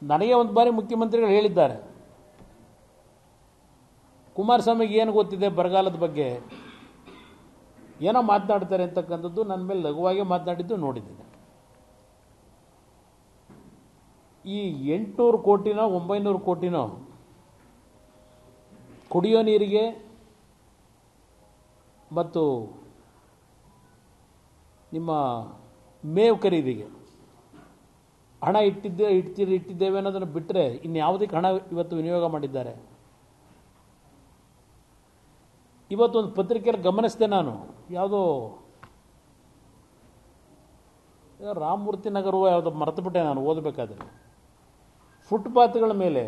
ನನಗೆ ಒಂದು ಬಾರಿ ಮುಖ್ಯಮಂತ್ರಿಗಳು ಹೇಳಿದ್ದಾರೆ ಕುಮಾರಸ್ವಾಮಿಗೆ ಏನು ಗೊತ್ತಿದೆ ಬರಗಾಲದ ಬಗ್ಗೆ ಏನೋ ಮಾತನಾಡ್ತಾರೆ ಅಂತಕ್ಕಂಥದ್ದು ನನ್ನ ಮೇಲೆ ಲಘುವಾಗಿ ಮಾತನಾಡಿದ್ದು ನೋಡಿದ್ದೀನಿ ಈ ಎಂಟುನೂರು ಕೋಟಿನೋ ಒಂಬೈನೂರು ಕೋಟಿನೋ ಕುಡಿಯೋ ನೀರಿಗೆ ಮತ್ತು ನಿಮ್ಮ ಮೇವು ಖರೀದಿಗೆ ಹಣ ಇಟ್ಟಿದ್ದೆ ಇಡ್ತೀರಿ ಇಟ್ಟಿದ್ದೇವೆ ಅನ್ನೋದನ್ನು ಬಿಟ್ಟರೆ ಇನ್ಯಾವುದಕ್ಕೆ ಹಣ ಇವತ್ತು ವಿನಿಯೋಗ ಮಾಡಿದ್ದಾರೆ ಇವತ್ತೊಂದು ಪತ್ರಿಕೆಯಲ್ಲಿ ಗಮನಿಸಿದೆ ನಾನು ಯಾವುದೋ ಏನೋ ರಾಮಮೂರ್ತಿ ನಗರವೋ ಯಾವುದೋ ಮರೆತುಬಿಟ್ಟೆ ನಾನು ಓದಬೇಕಾದ್ರೆ ಫುಟ್ಪಾತ್ಗಳ ಮೇಲೆ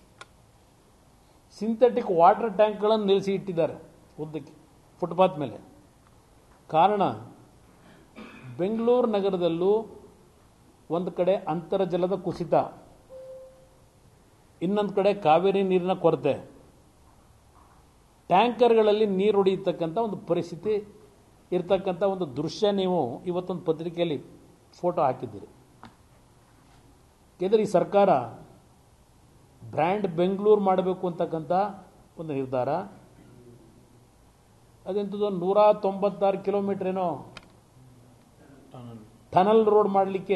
ಸಿಂಥೆಟಿಕ್ ವಾಟರ್ ಟ್ಯಾಂಕ್ಗಳನ್ನು ನಿಲ್ಲಿಸಿ ಇಟ್ಟಿದ್ದಾರೆ ಉದ್ದಕ್ಕೆ ಫುಟ್ಪಾತ್ ಮೇಲೆ ಕಾರಣ ಬೆಂಗಳೂರು ನಗರದಲ್ಲೂ ಒಂದು ಕಡೆ ಅಂತರ್ಜಲದ ಕುಸಿತ ಇನ್ನೊಂದು ಕಡೆ ಕಾವೇರಿ ನೀರಿನ ಕೊರತೆ ಟ್ಯಾಂಕರ್ಗಳಲ್ಲಿ ನೀರು ಹೊಡೆಯತಕ್ಕಂಥ ಒಂದು ಪರಿಸ್ಥಿತಿ ಇರ್ತಕ್ಕಂಥ ಒಂದು ದೃಶ್ಯ ನೀವು ಇವತ್ತೊಂದು ಪತ್ರಿಕೆಯಲ್ಲಿ ಫೋಟೋ ಹಾಕಿದ್ದೀರಿ ಯಾಕೆಂದರೆ ಈ ಸರ್ಕಾರ ಬ್ರ್ಯಾಂಡ್ ಬೆಂಗಳೂರು ಮಾಡಬೇಕು ಅಂತಕ್ಕಂಥ ಒಂದು ನಿರ್ಧಾರ ಅದೆಂಥದ್ದು ನೂರ ತೊಂಬತ್ತಾರು ಕಿಲೋಮೀಟರ್ ಏನೋ ಟನಲ್ ರೋಡ್ ಮಾಡಲಿಕ್ಕೆ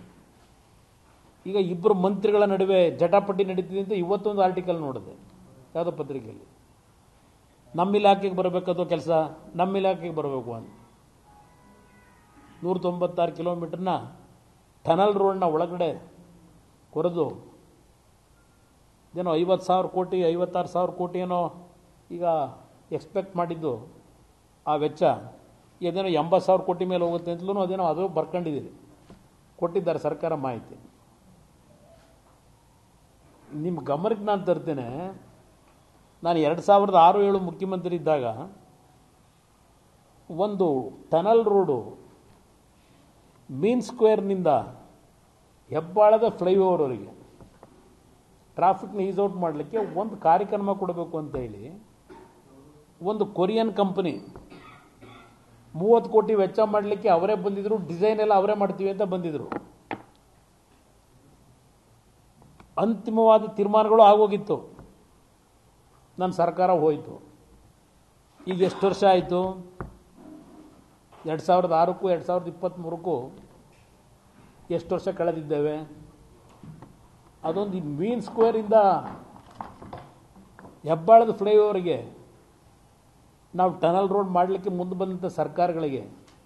ಈಗ ಇಬ್ಬರು ಮಂತ್ರಿಗಳ ನಡುವೆ ಜಟಾಪಟಿ ನಡೀತಿದೆ ಅಂತ ಇವತ್ತೊಂದು ಆರ್ಟಿಕಲ್ ನೋಡಿದೆ ಯಾವುದೋ ಪತ್ರಿಕೆಯಲ್ಲಿ ನಮ್ಮ ಇಲಾಖೆಗೆ ಬರಬೇಕದು ಕೆಲಸ ನಮ್ಮ ಇಲಾಖೆಗೆ ಬರಬೇಕು ಅಂತ ನೂರ ತೊಂಬತ್ತಾರು ಕಿಲೋಮೀಟರ್ನ ಟನಲ್ ರೋಡ್ನ ಒಳಗಡೆ ಕೊರೆದು ಏನೋ ಐವತ್ತು ಸಾವಿರ ಕೋಟಿ ಐವತ್ತಾರು ಸಾವಿರ ಕೋಟಿ ಏನೋ ಈಗ ಎಕ್ಸ್ಪೆಕ್ಟ್ ಮಾಡಿದ್ದು ಆ ವೆಚ್ಚ ಅದೇನೋ ಎಂಬತ್ತು ಸಾವಿರ ಕೋಟಿ ಮೇಲೆ ಹೋಗುತ್ತೆ ಅಂತಲೂ ಅದೇನೋ ಅದು ಬರ್ಕೊಂಡಿದ್ದೀರಿ ಕೊಟ್ಟಿದ್ದಾರೆ ಸರ್ಕಾರ ಮಾಹಿತಿ ನಿಮ್ಮ ಗಮನಕ್ಕೆ ನಾನು ತರ್ತೇನೆ ನಾನು ಎರಡು ಸಾವಿರದ ಆರು ಏಳು ಮುಖ್ಯಮಂತ್ರಿ ಇದ್ದಾಗ ಒಂದು ಟನಲ್ ರೋಡು ಮೀನ್ ಸ್ಕ್ವೇರ್ನಿಂದ ಹೆಬ್ಬಾಳದ ಫ್ಲೈಓವರ್ವರೆಗೆ ಟ್ರಾಫಿಕ್ನ ಈಸ್ ಔಟ್ ಮಾಡಲಿಕ್ಕೆ ಒಂದು ಕಾರ್ಯಕ್ರಮ ಕೊಡಬೇಕು ಅಂತ ಹೇಳಿ ಒಂದು ಕೊರಿಯನ್ ಕಂಪನಿ ಮೂವತ್ತು ಕೋಟಿ ವೆಚ್ಚ ಮಾಡಲಿಕ್ಕೆ ಅವರೇ ಬಂದಿದ್ರು ಡಿಸೈನ್ ಎಲ್ಲ ಅವರೇ ಮಾಡ್ತೀವಿ ಅಂತ ಬಂದಿದ್ರು ಅಂತಿಮವಾದ ತೀರ್ಮಾನಗಳು ಆಗೋಗಿತ್ತು ನನ್ನ ಸರ್ಕಾರ ಹೋಯಿತು ಈಗ ಎಷ್ಟು ವರ್ಷ ಆಯಿತು ಎರಡು ಸಾವಿರದ ಆರಕ್ಕೂ ಎರಡು ಸಾವಿರದ ಇಪ್ಪತ್ತ್ಮೂರಕ್ಕೂ ಎಷ್ಟು ವರ್ಷ ಕಳೆದಿದ್ದೇವೆ ಅದೊಂದು ಈ ಮೀನ್ ಸ್ಕ್ವೇರಿಂದ ಹೆಬ್ಬಾಳದ ಫ್ಲೈಓವರ್ಗೆ ನಾವು ಟನಲ್ ರೋಡ್ ಮಾಡಲಿಕ್ಕೆ ಮುಂದೆ ಬಂದಂಥ ಸರ್ಕಾರಗಳಿಗೆ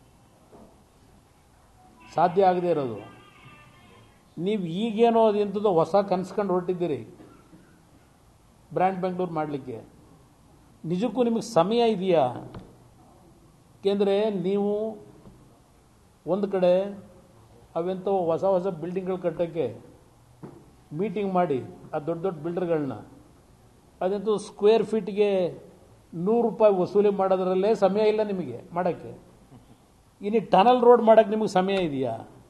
ಸಾಧ್ಯ ಆಗದೆ ಇರೋದು ನೀವು ಈಗೇನೋ ಎಂಥದ್ದು ಹೊಸ ಕನ್ಸ್ಕೊಂಡು ಹೊರಟಿದ್ದೀರಿ ಬ್ರ್ಯಾಂಡ್ ಬೆಂಗಳೂರು ಮಾಡಲಿಕ್ಕೆ ನಿಜಕ್ಕೂ ನಿಮಗೆ ಸಮಯ ಇದೆಯಾ ಏಕೆಂದರೆ ನೀವು ಒಂದು ಕಡೆ ಅವೆಂಥ ಹೊಸ ಹೊಸ ಬಿಲ್ಡಿಂಗ್ಗಳು ಕಟ್ಟೋಕ್ಕೆ ಮೀಟಿಂಗ್ ಮಾಡಿ ಆ ದೊಡ್ಡ ದೊಡ್ಡ ಬಿಲ್ಡರ್ಗಳನ್ನ ಅದಂತೂ ಸ್ಕ್ವೇರ್ ಫೀಟ್ಗೆ ನೂರು ರೂಪಾಯಿ ವಸೂಲಿ ಮಾಡೋದ್ರಲ್ಲೇ ಸಮಯ ಇಲ್ಲ ನಿಮಗೆ ಮಾಡೋಕ್ಕೆ ಇನ್ನು ಟನಲ್ ರೋಡ್ ಮಾಡೋಕ್ಕೆ ನಿಮಗೆ ಸಮಯ ಇದೆಯಾ